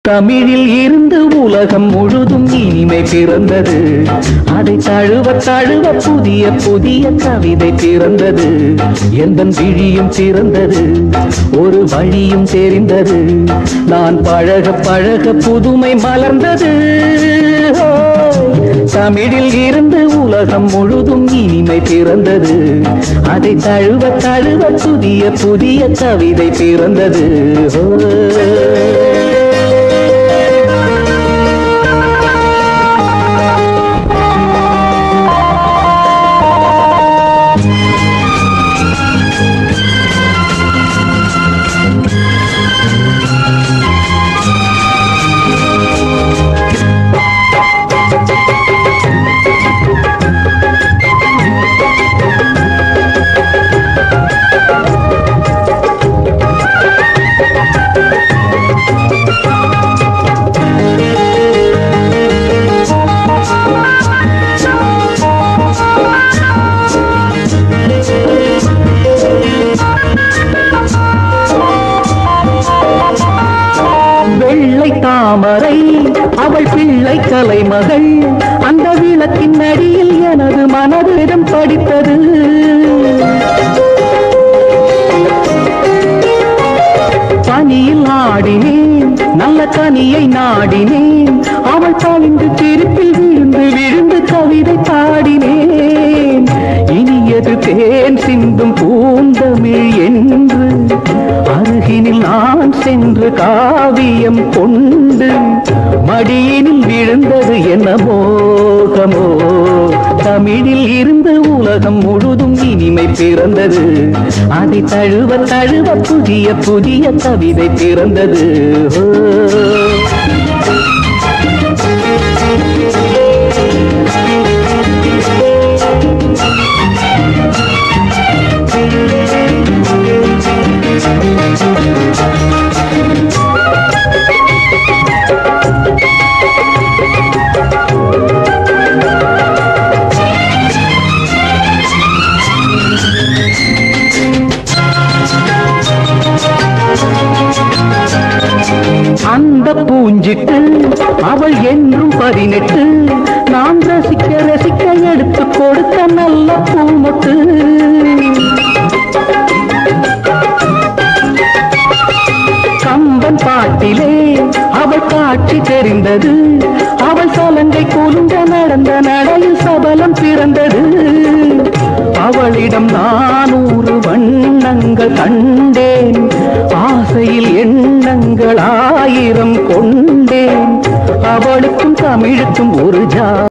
தமிழில் இருந்து உலகம் முழுதும் இனிமை பிறந்தது அதை தழுவ தழுவ புதிய புதிய கவிதை பிறந்தது எந்த விழியும் பிறந்தது ஒரு வழியும் தெரிந்தது நான் பழக பழக புதுமை மலர்ந்தது தமிழில் இருந்து உலகம் முழுதும் இனிமை பிறந்தது அதை தழுவ தழுவ புதிய புதிய கவிதை பிறந்தது ஓ வெள்ளை தாமரை அவள் பிள்ளை கலைமகள் அந்த விளக்கின் அடியில் எனது மனதிடம் படித்தது பனியில் ஆடினேன் நல்ல கனியை நாடினேன் அவள் பணிந்து திருப்பில் விழுந்து விழுந்து கவிதை பாடினேன் இனியது தேன் சிந்தும் பூந்தமிழ் என்று அருகினில் நான் சென்று காவியம் கொண்டு மடியினில் விழுந்தது என்ன மோகமோ தமிழில் இருந்து உலகம் முழுதும் இனிமை பிறந்தது அதை தழுவ தழுவ புதிய புதிய கவிதை பிறந்தது ஓ அந்த பூஞ்சிட்டு அவள் என்றும் பதினெட்டு நான் ரசிக்க ரசிக்க எடுத்து கொடுத்த நல்ல பூமொட்டு கம்பன் பாட்டிலே அவள் காட்சி தெரிந்தது அவள் சலங்கை கூலுங்க நடந்த நடையில் சபலம் பிறந்தது அவளிடம் நானூறு வண்ணங்கள் கண்டேன் ஆசையில் எண்ணங்கள் ஆயிரம் கொண்டேன் அவளுக்கும் தமிழுக்கும் ஒரு ஜா